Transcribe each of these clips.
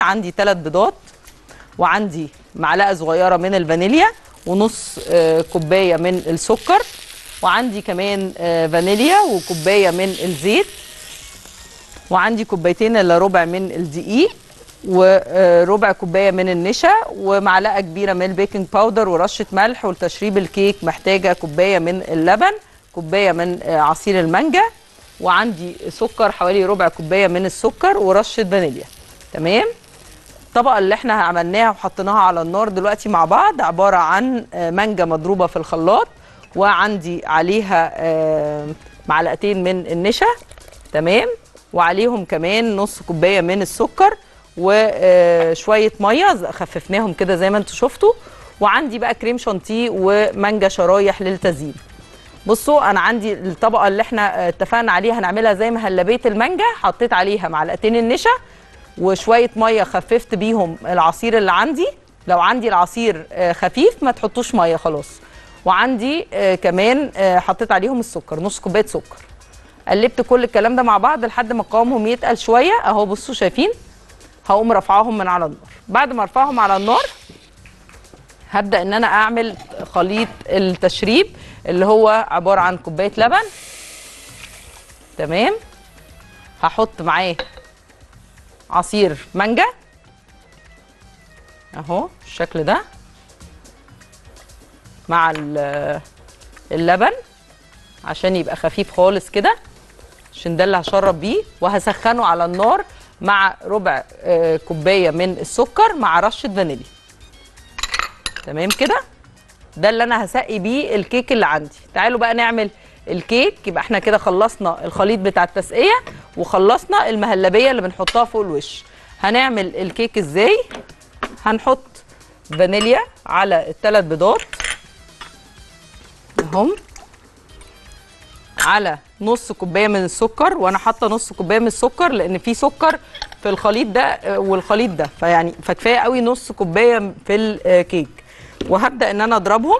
عندي ثلاث بيضات وعندي معلقه صغيره من الفانيليا ونص آه، كوبايه من السكر وعندي كمان آه، فانيليا وكوبايه من الزيت وعندي كوبايتين الا ربع من الدقيق وربع كوبايه من النشا ومعلقه كبيره من البيكنج باودر ورشه ملح ولتشريب الكيك محتاجه كوبايه من اللبن كوبايه من آه، عصير المانجا وعندي سكر حوالي ربع كوبايه من السكر ورشه فانيليا تمام الطبقه اللي احنا عملناها وحطيناها على النار دلوقتي مع بعض عباره عن آه، مانجا مضروبه في الخلاط وعندي عليها آه، معلقتين من النشا تمام وعليهم كمان نص كوبايه من السكر وشويه ميه ز- خففناهم كده زي ما انتم شفتوا وعندي بقى كريم شانتيه ومانجا شرايح للتزيين بصوا انا عندي الطبقه اللي احنا آه، اتفقنا عليها هنعملها زي مهلبيه المانجا حطيت عليها معلقتين النشا وشويه ميه خففت بيهم العصير اللي عندي لو عندي العصير آه، خفيف ما تحطوش ميه خلاص وعندي آه، كمان آه، حطيت عليهم السكر نص كوبايه سكر قلبت كل الكلام ده مع بعض لحد ما قوامهم يتقل شويه اهو بصوا شايفين هقوم رافعاهم من على النار بعد ما ارفعهم على النار هبدا ان انا اعمل خليط التشريب اللي هو عباره عن كوبايه لبن تمام هحط معاه عصير مانجا اهو بالشكل ده مع ال- اللبن عشان يبقى خفيف خالص كده عشان ده اللي هشرب بيه وهسخنه على النار مع ربع آه، كوبايه من السكر مع رشه فانيليا تمام كده ده اللي انا هسقي بيه الكيك اللي عندي تعالوا بقى نعمل الكيك يبقى احنا كده خلصنا الخليط بتاع التسقيه وخلصنا المهلبيه اللي بنحطها فوق الوش هنعمل الكيك ازاي هنحط فانيليا على الثلاث بيضات اهم على نص كوبايه من السكر وانا حاطه نص كوبايه من السكر لان في سكر في الخليط ده آه، والخليط ده فيعني فكفايه قوي نص كوبايه في الكيك وهبدا ان انا اضربهم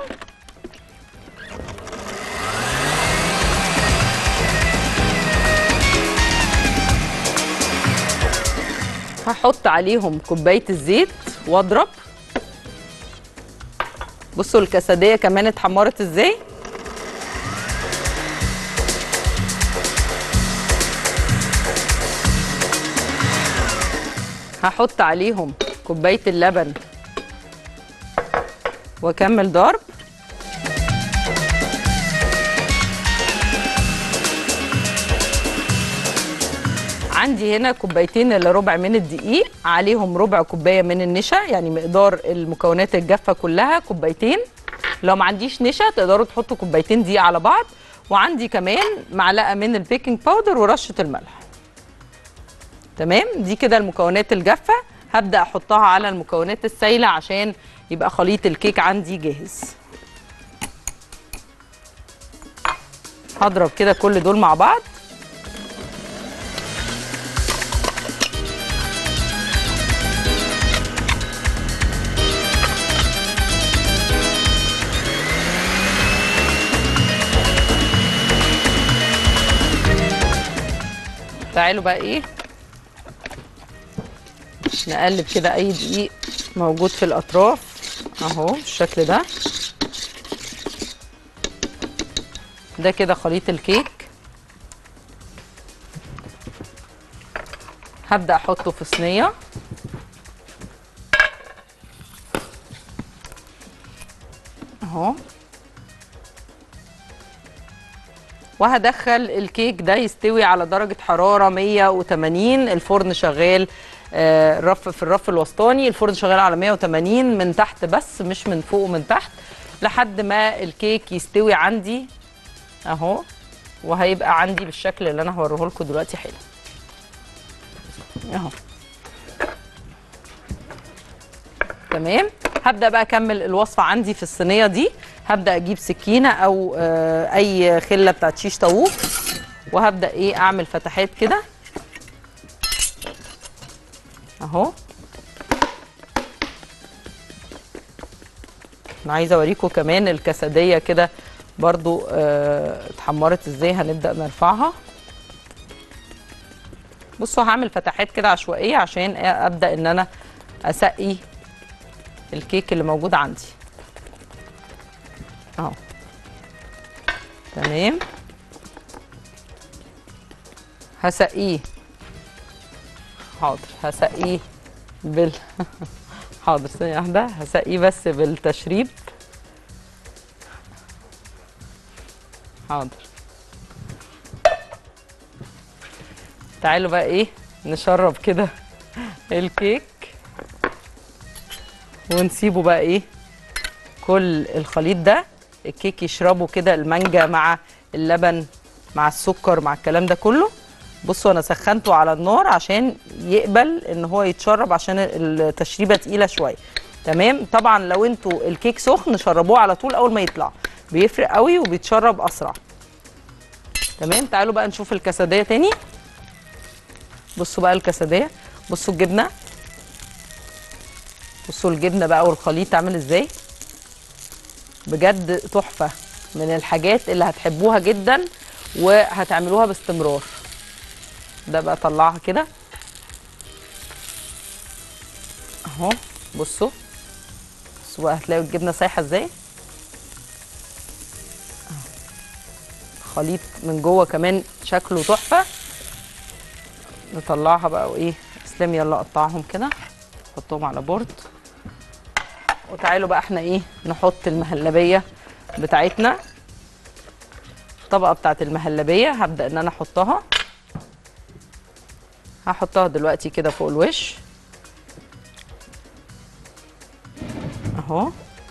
هحط عليهم كوبايه الزيت واضرب بصوا الكسديه كمان اتحمرت ازاي هحط عليهم كوبايه اللبن واكمل ضرب عندي هنا كوبايتين الا ربع من الدقيق عليهم ربع كوبايه من النشا يعني مقدار المكونات الجافه كلها كوبايتين لو ما عنديش نشا تقدروا تحطوا كوبايتين دقيق على بعض وعندي كمان معلقه من البيكنج باودر ورشه الملح تمام دي كده المكونات الجافه هبدا احطها على المكونات السايله عشان يبقى خليط الكيك عندي جاهز هضرب كده كل دول مع بعض تعالوا بقى ايه نقلب كده اي دقيق موجود في الاطراف اهو بالشكل ده ده كده خليط الكيك هبدا احطه في صينيه اهو وهدخل الكيك ده يستوي على درجة حرارة 180 الفرن شغال آه، الرف في الرف الوسطاني الفرن شغال على 180 من تحت بس مش من فوق ومن تحت لحد ما الكيك يستوي عندي اهو وهيبقى عندي بالشكل اللي انا هوريه لكم دلوقتي حالا اهو تمام هبدا بقى اكمل الوصفه عندي في الصينيه دي هبدا اجيب سكينه او آه، اي خله بتاعت شيش طاووق وهبدا ايه اعمل فتحات كده اهو انا عايزه اوريكم كمان الكسديه كده برضو آه، اتحمرت ازاي هنبدا نرفعها بصوا هعمل فتحات كده عشوائيه عشان ابدا ان انا اسقي الكيك اللي موجود عندي اهو تمام هسقيه حاضر هسقيه بال حاضر ثانية واحدة هسقيه بس بالتشريب حاضر تعالوا بقى ايه نشرب كده الكيك ونسيبه بقى ايه كل الخليط ده الكيك يشربه كده المانجا مع اللبن مع السكر مع الكلام ده كله بصوا انا سخنته على النار عشان يقبل ان هو يتشرب عشان التشريبه تقيله شويه تمام طبعا لو انتوا الكيك سخن شربوه على طول اول ما يطلع بيفرق قوي وبيتشرب اسرع تمام تعالوا بقى نشوف الكسديه تاني بصوا بقى الكسديه بصوا الجبنه بصوا الجبنه بقى والخليط عامل ازاي بجد تحفه من الحاجات اللي هتحبوها جدا وهتعملوها باستمرار ده بقى طلعها كده اهو بصوا بصوا بقى هتلاقوا الجبنه سايحه ازاي أهو. خليط من جوه كمان شكله تحفه نطلعها بقى وايه اسلام يلا قطعهم كده حطهم على بورد وتعالوا بقى احنا ايه نحط المهلبيه بتاعتنا الطبقه بتاعت المهلبيه هبدا ان انا احطها هحطها دلوقتي كده فوق الوش اهو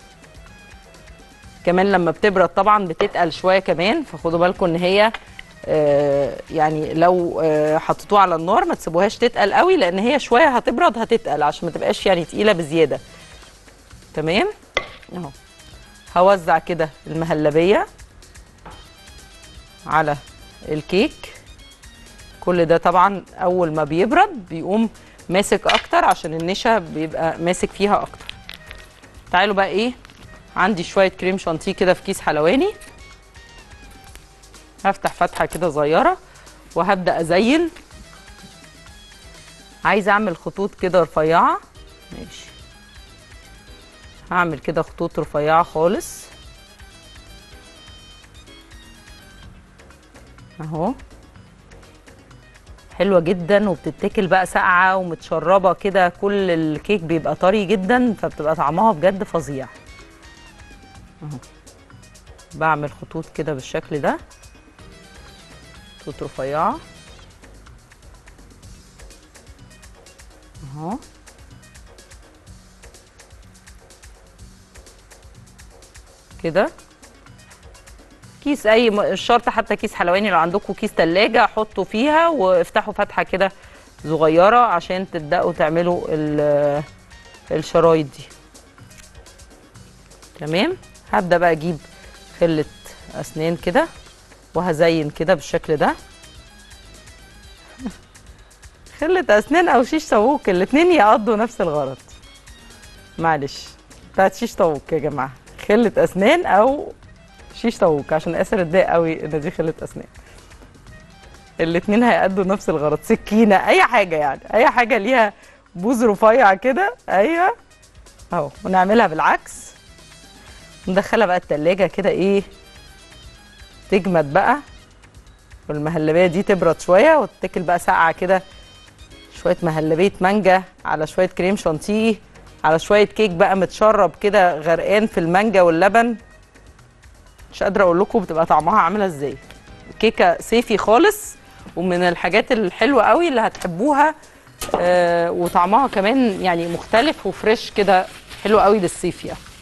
كمان لما بتبرد طبعا بتتقل شويه كمان فخدوا بالكم ان هي آه يعني لو آه حطيتوها على النار ما تسيبوهاش تتقل قوي لان هي شويه هتبرد هتتقل عشان ما تبقاش يعني تقيله بزياده تمام اهو هوزع كده المهلبيه على الكيك كل ده طبعا اول ما بيبرد بيقوم ماسك اكتر عشان النشا بيبقى ماسك فيها اكتر تعالوا بقى ايه عندي شويه كريم شانتيه كده في كيس حلواني هفتح فتحه كده صغيره وهبدا ازين عايزه اعمل خطوط كده رفيعه ماشي هعمل كده خطوط رفيعه خالص اهو حلوه جدا وبتتاكل بقى ساقعه ومتشربه كده كل الكيك بيبقى طري جدا فبتبقى طعمها بجد فظيع اهو بعمل خطوط كده بالشكل ده خطوط رفيعه اهو كده كيس اي م- مش شرط حتى كيس حلواني لو عندكم كيس تلاجة حطوا فيها وافتحوا فتحة كده صغيرة عشان تبدأوا تعملوا ال- الشرايط دي تمام هبدأ بقى اجيب خلة اسنان كده وهزين كده بالشكل ده خلة اسنان او شيش طاووق الاتنين يقضوا نفس الغرض معلش بتاعت شيش طاووق يا جماعة خلة اسنان او شيش طاووق عشان اسر اتضايق قوي ان دي خلة اسنان الاتنين هيأدوا نفس الغرض سكينة اي حاجة يعني اي حاجة ليها بوز رفيع كده ايوه اهو ونعملها بالعكس ندخلها بقى التلاجة كده ايه تجمد بقى والمهلبية دي تبرد شوية وتتاكل بقى ساقعة كده شوية مهلبية مانجا على شوية كريم شانتيه على شوية كيك بقى متشرب كده غرقان في المانجا واللبن مش قادرة اقول لكم بتبقى طعمها عاملة ازاي كيكة صيفي خالص ومن الحاجات الحلوة قوي اللي هتحبوها آه وطعمها كمان يعني مختلف وفريش كده حلو قوي للصيف يعني